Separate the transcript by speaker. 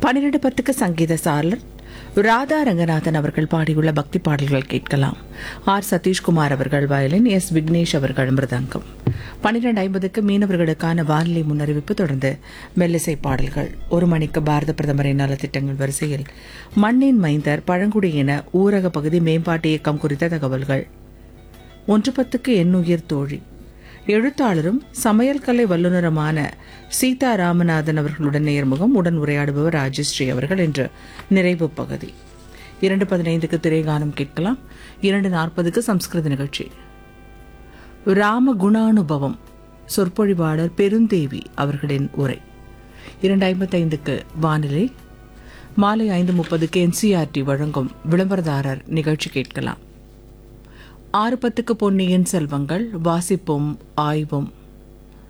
Speaker 1: பன்னிரண்டு பத்துக்கு சங்கீத சாரலர் ராதா ரங்கநாதன் அவர்கள் பாடியுள்ள பக்தி பாடல்கள் கேட்கலாம் ஆர் சதீஷ்குமார் அவர்கள் வயலின் எஸ் விக்னேஷ் அவர்கள் மிருதங்கம் பன்னிரண்டு ஐம்பதுக்கு மீனவர்களுக்கான வானிலை முன்னறிவிப்பு தொடர்ந்து மெல்லிசை பாடல்கள் ஒரு மணிக்கு பாரத பிரதமரின் நலத்திட்டங்கள் வரிசையில் மண்ணின் மைந்தர் பழங்குடியின ஊரக பகுதி மேம்பாட்டு இயக்கம் குறித்த தகவல்கள் ஒன்று பத்துக்கு எண்ணுயிர் தோழி எழுத்தாளரும் சமையல் கலை வல்லுநருமான சீதா ராமநாதன் அவர்களுடன் நேர்முகம் உடன் உரையாடுபவர் ராஜஸ்ரீ அவர்கள் என்ற நிறைவு பகுதி இரண்டு பதினைந்துக்கு திரைகானம் கேட்கலாம் இரண்டு நாற்பதுக்கு சம்ஸ்கிருத நிகழ்ச்சி ராம குணானுபவம் சொற்பொழிவாளர் பெருந்தேவி அவர்களின் உரை இரண்டு ஐம்பத்தைந்துக்கு வானிலை மாலை ஐந்து முப்பதுக்கு என்சிஆர்டி வழங்கும் விளம்பரதாரர் நிகழ்ச்சி கேட்கலாம் ஆறு பத்துக்கு பொன்னியின் செல்வங்கள் வாசிப்போம் ஆய்வும்